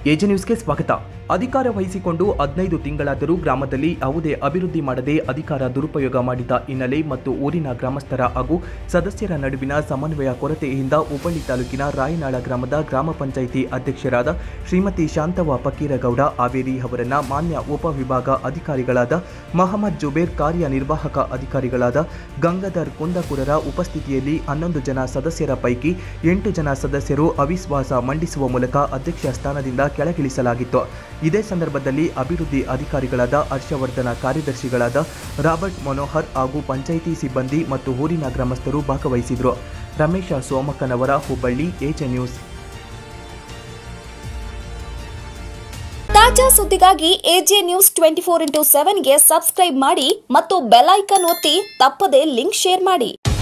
AJ ನ್ಯೂಸ್ಗೆ ಸ್ವಾಗತ ಅಧಿಕಾರ ವಹಿಸಿಕೊಂಡು ಹದಿನೈದು ತಿಂಗಳಾದರೂ ಗ್ರಾಮದಲ್ಲಿ ಯಾವುದೇ ಅಭಿವೃದ್ಧಿ ಮಾಡದೆ ಅಧಿಕಾರ ದುರುಪಯೋಗ ಮಾಡಿದ ಹಿನ್ನೆಲೆ ಮತ್ತು ಊರಿನ ಗ್ರಾಮಸ್ಥರ ಹಾಗೂ ಸದಸ್ಯರ ನಡುವಿನ ಸಮನ್ವಯ ಕೊರತೆಯಿಂದ ಹುಬ್ಬಳ್ಳಿ ತಾಲೂಕಿನ ರಾಯನಾಳ ಗ್ರಾಮದ ಗ್ರಾಮ ಪಂಚಾಯಿತಿ ಅಧ್ಯಕ್ಷರಾದ ಶ್ರೀಮತಿ ಶಾಂತವ್ವ ಪಕ್ಕೀರಗೌಡ ಹಾವೇರಿ ಅವರನ್ನ ಮಾನ್ಯ ಉಪವಿಭಾಗ ಅಧಿಕಾರಿಗಳಾದ ಮಹಮ್ಮದ್ ಜುಬೇರ್ ಕಾರ್ಯನಿರ್ವಾಹಕ ಅಧಿಕಾರಿಗಳಾದ ಗಂಗಾಧರ್ ಕುಂದಕುರರ ಉಪಸ್ಥಿತಿಯಲ್ಲಿ ಹನ್ನೊಂದು ಜನ ಸದಸ್ಯರ ಪೈಕಿ ಎಂಟು ಜನ ಸದಸ್ಯರು ಅವಿಶ್ವಾಸ ಮಂಡಿಸುವ ಮೂಲಕ ಅಧ್ಯಕ್ಷ ಸ್ಥಾನದಿಂದ ಕೆಳಗಿಳಿಸಲಾಗಿತ್ತು ಇದೇ ಸಂದರ್ಭದಲ್ಲಿ ಅಭಿವೃದ್ಧಿ ಅಧಿಕಾರಿಗಳಾದ ಹರ್ಷವರ್ಧನ ಕಾರ್ಯದರ್ಶಿಗಳಾದ ರಾಬರ್ಟ್ ಮನೋಹರ್ ಹಾಗೂ ಪಂಚಾಯಿತಿ ಸಿಬ್ಬಂದಿ ಮತ್ತು ಊರಿನ ಗ್ರಾಮಸ್ಥರು ಭಾಗವಹಿಸಿದರು ರಮೇಶ ಸೋಮಕ್ಕನವರ ಹುಬ್ಬಳ್ಳಿ ಎಜೆ ನ್ಯೂಸ್ ತಾಜಾ ಸುದ್ದಿಗಾಗಿ AJ news twenty four into ಸೆವೆನ್ಗೆ ಸಬ್ಸ್ಕ್ರೈಬ್ ಮಾಡಿ ಮತ್ತು ಬೆಲ್ ಐಕನ್ ಒತ್ತಿ ತಪ್ಪದೇ ಲಿಂಕ್ ಶೇರ್ ಮಾಡಿ